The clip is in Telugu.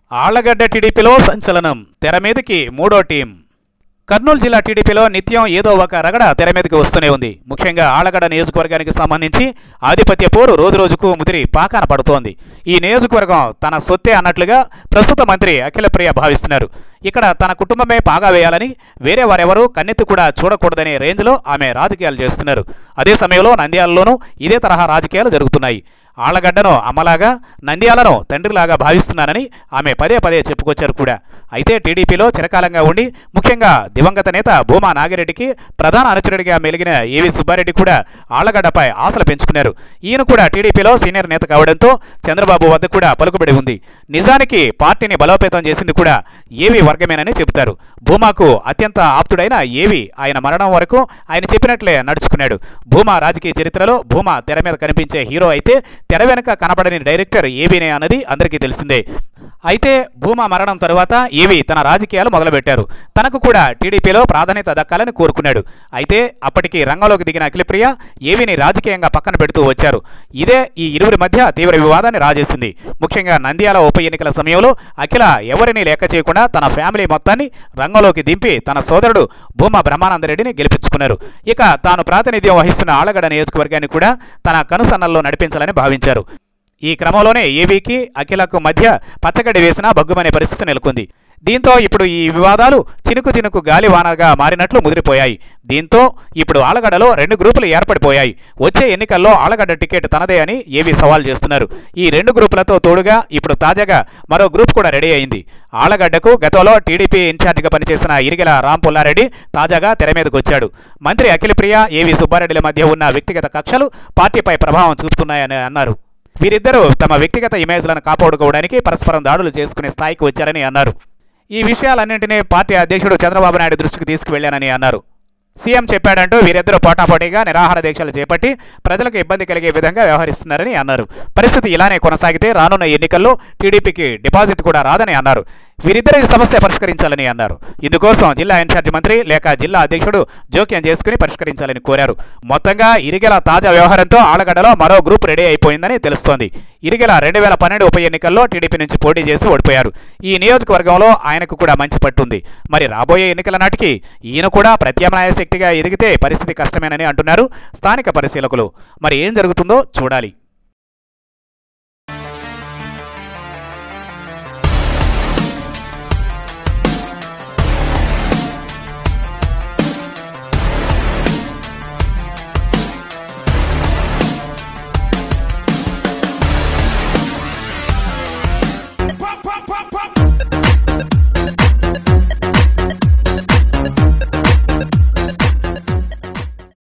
ఆళ్లగడ్డ టీడీపీలో సంచలనం తెర మీదకి మూడో టీం కర్నూలు జిల్లా టీడీపీలో నిత్యం ఏదో ఒక రగడ తెర మీదకి వస్తూనే ఉంది ముఖ్యంగా ఆళ్లగడ్డ నియోజకవర్గానికి సంబంధించి ఆధిపత్య పోరు రోజు రోజుకు ముదిరి పాకాన పడుతోంది ఈ నియోజకవర్గం తన సొత్తే అన్నట్లుగా ప్రస్తుత మంత్రి అఖిలప్రియ భావిస్తున్నారు ఇక్కడ తన కుటుంబమే పాగా వేయాలని వేరే వారెవరూ కన్నెత్తి కూడా చూడకూడదనే రేంజ్లో ఆమె రాజకీయాలు చేస్తున్నారు అదే సమయంలో నంద్యాలలోనూ ఇదే తరహా రాజకీయాలు జరుగుతున్నాయి ఆళ్లగడ్డను అమ్మలాగా నంద్యాలను తండ్రిలాగా భావిస్తున్నానని ఆమె పదే పదే చెప్పుకొచ్చారు కూడా అయితే టీడీపీలో చిరకాలంగా ఉండి ముఖ్యంగా దివంగత నేత భూమా నాగిరెడ్డికి ప్రధాన అనుచరుడిగా మెలిగిన ఏవి సుబ్బారెడ్డి కూడా ఆళ్లగడ్డపై ఆశలు పెంచుకున్నారు ఈయన కూడా టీడీపీలో సీనియర్ నేత కావడంతో చంద్రబాబు వద్ద కూడా పలుకుబడి ఉంది నిజానికి పార్టీని బలోపేతం చేసింది కూడా ఏవి వర్గమేనని చెబుతారు భూమాకు అత్యంత ఆప్తుడైన ఏవి ఆయన మరణం వరకు ఆయన చెప్పినట్లే నడుచుకున్నాడు భూమా రాజకీయ చరిత్రలో భూమా తెర మీద కనిపించే హీరో అయితే తెర వెనుక కనబడని డైరెక్టర్ ఏవీనే అన్నది అందరికీ తెలిసిందే అయితే భూమా మరణం తరువాత ఏవి తన రాజకీయాలు మొదలుపెట్టారు తనకు కూడా టీడీపీలో ప్రాధాన్యత దక్కాలని కోరుకున్నాడు అయితే అప్పటికి రంగంలోకి దిగిన అఖిలప్రియ ఏవిని రాజకీయంగా పక్కన పెడుతూ వచ్చారు ఇదే ఈ ఇరువురి మధ్య తీవ్ర వివాదాన్ని రాజేసింది ముఖ్యంగా నంద్యాల ఉప ఎన్నికల సమయంలో అఖిల ఎవరిని లెక్క చేయకుండా తన ఫ్యామిలీ మొత్తాన్ని రంగంలోకి దింపి తన సోదరుడు భూమా బ్రహ్మానందరెడ్డిని గెలిపించుకున్నారు ఇక తాను ప్రాతినిధ్యం వహిస్తున్న ఆలగడ నియోజకవర్గాన్ని కూడా తన కనుసన్నల్లో నడిపించాలని భావించారు ఈ క్రమంలోనే ఏవీకి అఖిలకు మధ్య పచ్చగడ్డి వేసిన బగ్గుమనే పరిస్థితి నెలకొంది దీంతో ఇప్పుడు ఈ వివాదాలు చినుకు చినుకు గాలి వానగా మారినట్లు ముదిరిపోయాయి దీంతో ఇప్పుడు ఆలగడ్డలో రెండు గ్రూపులు ఏర్పడిపోయాయి వచ్చే ఎన్నికల్లో ఆలగడ్డ టికెట్ తనదే అని ఏవి సవాల్ చేస్తున్నారు ఈ రెండు గ్రూపులతో తోడుగా ఇప్పుడు తాజాగా మరో గ్రూప్ కూడా రెడీ అయింది ఆలగడ్డకు గతంలో టీడీపీ ఇన్ఛార్జిగా పనిచేసిన ఇరిగెల రామ్ పుల్లారెడ్డి తాజాగా తెర మీదకు వచ్చాడు మంత్రి అఖిలప్రియ ఏవి సుబ్బారెడ్డిల మధ్య ఉన్న వ్యక్తిగత కక్షలు పార్టీపై ప్రభావం చూపుతున్నాయని అన్నారు వీరిద్దరూ తమ వ్యక్తిగత ఇమేజ్లను కాపాడుకోవడానికి పరస్పరం దాడులు చేసుకునే స్థాయికి వచ్చారని అన్నారు ఈ విషయాలన్నింటినీ పార్టీ అధ్యక్షుడు చంద్రబాబు నాయుడు దృష్టికి తీసుకువెళ్లానని అన్నారు సీఎం చెప్పాడంటూ వీరిద్దరూ పోటాపోటీగా నిరాహార దీక్షలు చేపట్టి ప్రజలకు ఇబ్బంది కలిగే విధంగా వ్యవహరిస్తున్నారని అన్నారు పరిస్థితి ఇలానే కొనసాగితే రానున్న ఎన్నికల్లో టీడీపీకి డిపాజిట్ కూడా రాదని అన్నారు వీరిద్దరి సమస్య పరిష్కరించాలని అన్నారు ఇందుకోసం జిల్లా ఇన్ఛార్జి మంత్రి లేక జిల్లా అధ్యక్షుడు జోక్యం చేసుకుని పరిష్కరించాలని కోరారు మొత్తంగా ఇరిగెల తాజా వ్యవహారంతో ఆలగడ్డలో మరో గ్రూప్ రెడీ అయిపోయిందని తెలుస్తోంది ఇరిగెల రెండు వేల పన్నెండు ఉప ఎన్నికల్లో టీడీపీ నుంచి పోటీ చేసి ఓడిపోయారు ఈ నియోజకవర్గంలో ఆయనకు కూడా మంచి పట్టుంది మరి రాబోయే ఎన్నికల నాటికి ఈయన కూడా ప్రత్యామ్నాయ శక్తిగా ఎదిగితే పరిస్థితి కష్టమేనని అంటున్నారు స్థానిక పరిశీలకులు మరి ఏం జరుగుతుందో చూడాలి